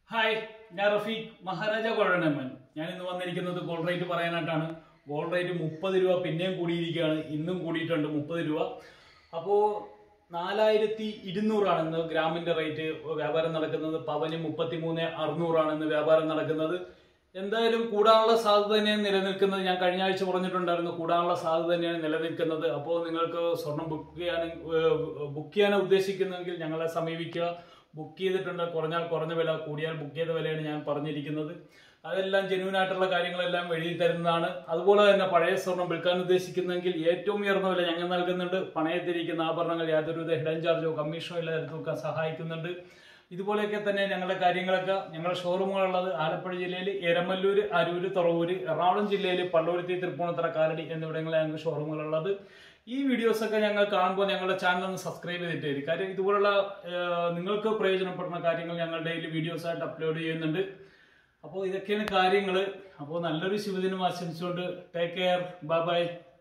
hi ഞാൻ റഫീഖ് മഹാരാജ കൊഴനമ്മൻ ഞാൻ ഇന്ന് വന്നിരിക്കുന്നത് ഗോൾഡ് റേറ്റ് പറയാനായിട്ടാണ് ഗോൾഡ് റേറ്റ് മുപ്പത് രൂപ പിന്നെയും കൂടിയിരിക്കുകയാണ് ഇന്നും കൂടിയിട്ടുണ്ട് മുപ്പത് രൂപ അപ്പോൾ നാലായിരത്തി ഇരുന്നൂറാണ് ഇന്ന് ഗ്രാമിന്റെ റേറ്റ് വ്യാപാരം നടക്കുന്നത് പവന് മുപ്പത്തി മൂന്ന് അറുന്നൂറാണ് ഇന്ന് വ്യാപാരം നടക്കുന്നത് എന്തായാലും കൂടാനുള്ള സാധ്യത തന്നെയാണ് നിലനിൽക്കുന്നത് ഞാൻ കഴിഞ്ഞ ആഴ്ച പറഞ്ഞിട്ടുണ്ടായിരുന്നു കൂടാനുള്ള സാധ്യത തന്നെയാണ് നിലനിൽക്കുന്നത് അപ്പോൾ നിങ്ങൾക്ക് സ്വർണം ബുക്ക് ചെയ്യാൻ ബുക്ക് ചെയ്യാൻ ഉദ്ദേശിക്കുന്നെങ്കിൽ ഞങ്ങളെ സമീപിക്കുക ബുക്ക് ചെയ്തിട്ടുണ്ട് കുറഞ്ഞാൽ കുറഞ്ഞ വില കൂടിയാൽ ബുക്ക് ചെയ്ത വിലയാണ് ഞാൻ പറഞ്ഞിരിക്കുന്നത് അതെല്ലാം ജെന്യൂൻ ആയിട്ടുള്ള കാര്യങ്ങളെല്ലാം എഴുതി തരുന്നതാണ് അതുപോലെ തന്നെ പഴയ സ്വർണം വിൽക്കാൻ ഉദ്ദേശിക്കുന്നെങ്കിൽ ഏറ്റവും ഉയർന്ന വില ഞങ്ങൾ നൽകുന്നുണ്ട് പണയത്തിരിക്കുന്ന ആഭരണങ്ങൾ യാതൊരുവിധ ഹിഡൻ ചാർജോ കമ്മീഷനോ ഇല്ലാതെ എടുത്ത് വെക്കാൻ സഹായിക്കുന്നുണ്ട് ഇതുപോലെയൊക്കെ തന്നെ ഞങ്ങളുടെ കാര്യങ്ങളൊക്കെ ഞങ്ങളുടെ ഷോറൂമുകളുള്ളത് ആലപ്പുഴ ജില്ലയിൽ എരമല്ലൂർ അരൂര് തുറവൂര് എറണാകുളം ജില്ലയിൽ പള്ളൂരുത്തി തൃപ്പൂണിത്തറ കാലടി എന്നിവിടങ്ങളിലാണ് ഞങ്ങൾക്ക് ഷോറൂമുകളുള്ളത് ഈ വീഡിയോസ് ഒക്കെ ഞങ്ങൾ കാണുമ്പോൾ ഞങ്ങളുടെ ചാനൽ ഒന്ന് സബ്സ്ക്രൈബ് ചെയ്തിട്ട് തരും കാര്യം ഇതുപോലുള്ള ഏഹ്, നിങ്ങൾക്ക് പ്രയോജനപ്പെടുന്ന കാര്യങ്ങൾ ഞങ്ങൾ ഡെയിലി വീഡിയോസ് ആയിട്ട് അപ്ലോഡ് ചെയ്യുന്നുണ്ട് അപ്പോൾ ഇതൊക്കെയാണ് കാര്യങ്ങൾ അപ്പോൾ നല്ലൊരു ശുഭദിനം ആശംസിച്ചുകൊണ്ട് ടേക്ക് കെയർ ബൈ ബൈ